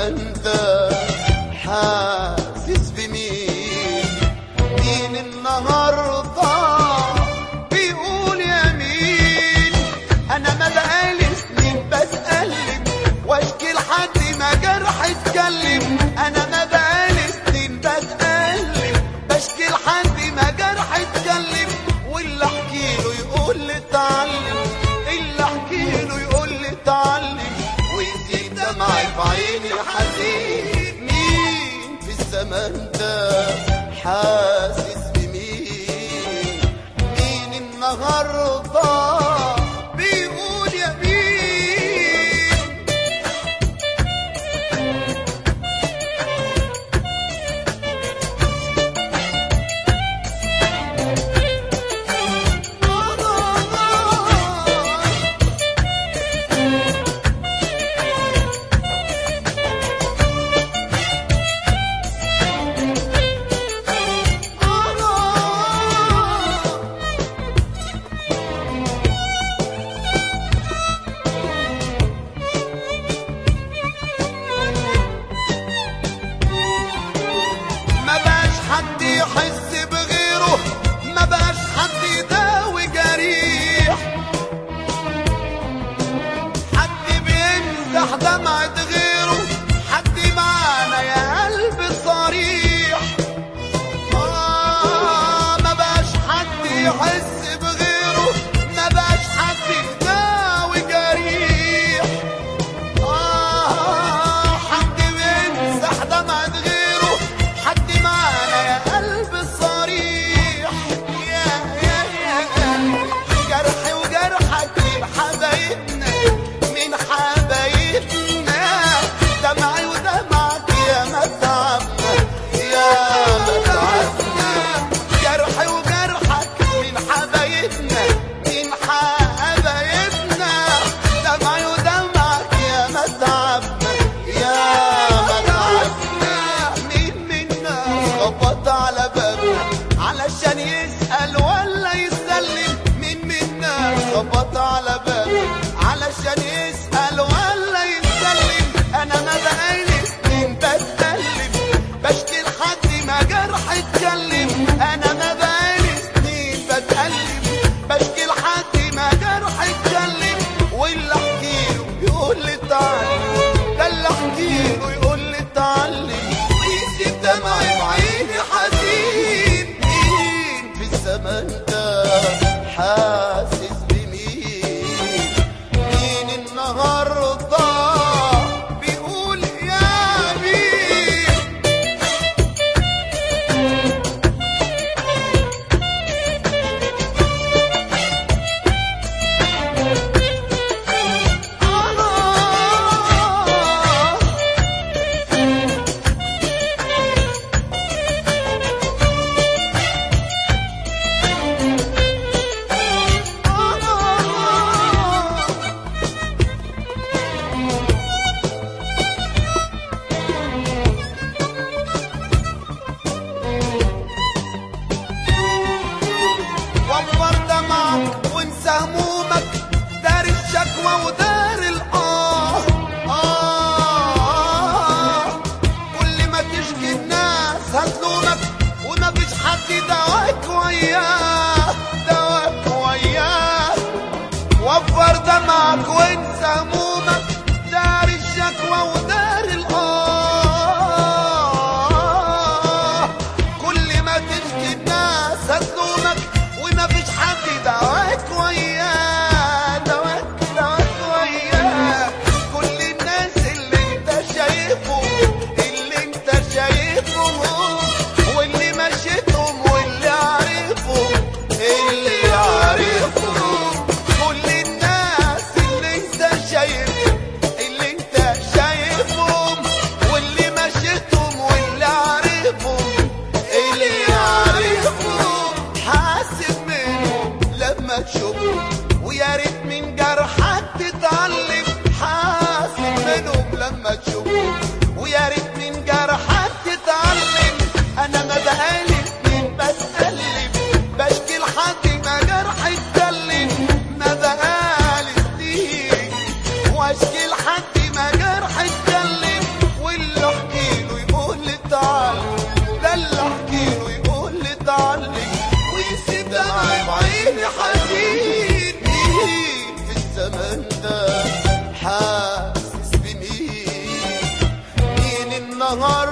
الزمن ده حاسس بمين مين النهارده بيقول يا مين انا ما بقالي سنين بتألم واشكي لحد ما جرح اتكلم انا ما بقالي سنين بتألم بشكي لحد ما جرح اتكلم واللي احكي له يقول لي اتعلم اللي احكي له يقول لي اتعلم ويزيد دمعي في عيني حزين مين في الزمن ده حاسس بمين مين النهارده بيقول يا مين ما بقاش حد يحس بغيره ما بقاش حد يداوي جريح حد بيمسح دمعة غيره حد معانا يا قلب صريح آه ما بقاش حد يحس بغيره ما بقاش حد يداوي جريح آه حد بيمسح دمعة غيره حد معانا يا قلب الصريح يا يا يا جرحي وجرحك من حبايبنا من حبايبنا دمعي ودمعك يا متعبنا يا متعبنا جرحي وجرحك من حبايبنا من حبايبنا دمعي ودمعك يا متعبنا يا متعبنا مين منا خبط على بابنا علشان يسأل ولا يسلم مين منا خبط على بابنا علشان يسأل ولا يسلم انا ما بقالي سنين بتكلم بشكي لحد ما جرح اتكلم انا ما بقالي سنين بتألم بشكي لحد ما جرح اتكلم واللي احكي له يقول لي تعالى ده اللي احكي له يقول لي اتعلم ويسيب دمعي في عيني حزين مين في الزمن ده حاسس بمين مين النهارده بيقول يا مين آه وفر دمعك وانسى همومك دار الشكوى ودار الآه آه كل ما تشكي الناس هتلومك وما فيش حد دواك وياه دواك وياه وفر دمعك وانسى همومك دار الشكوى ودار الآه كل ما تشكي الناس هتلومك وما فيش حد دواك وياه دواك دواك وياه كل الناس اللي انت شايفهم اللي انت شايفهم واللي مشيتهم واللي عارفهم اللي عارفهم كل الناس اللي انت شايفهم اللي انت شايفهم واللي مشيتهم واللي عارفهم اللي عارفهم حاسب منهم لما تشوفهم ويا ريت من جرحك تتعلم حاسب منهم لما تشوفهم ويا ريت من جرحك تتعلم انا ما بقالي سنين بتألم بشكي لحد ما جرح اتكلم ما بقالي سنين واشكي لحد ما جرح اتكلم نهار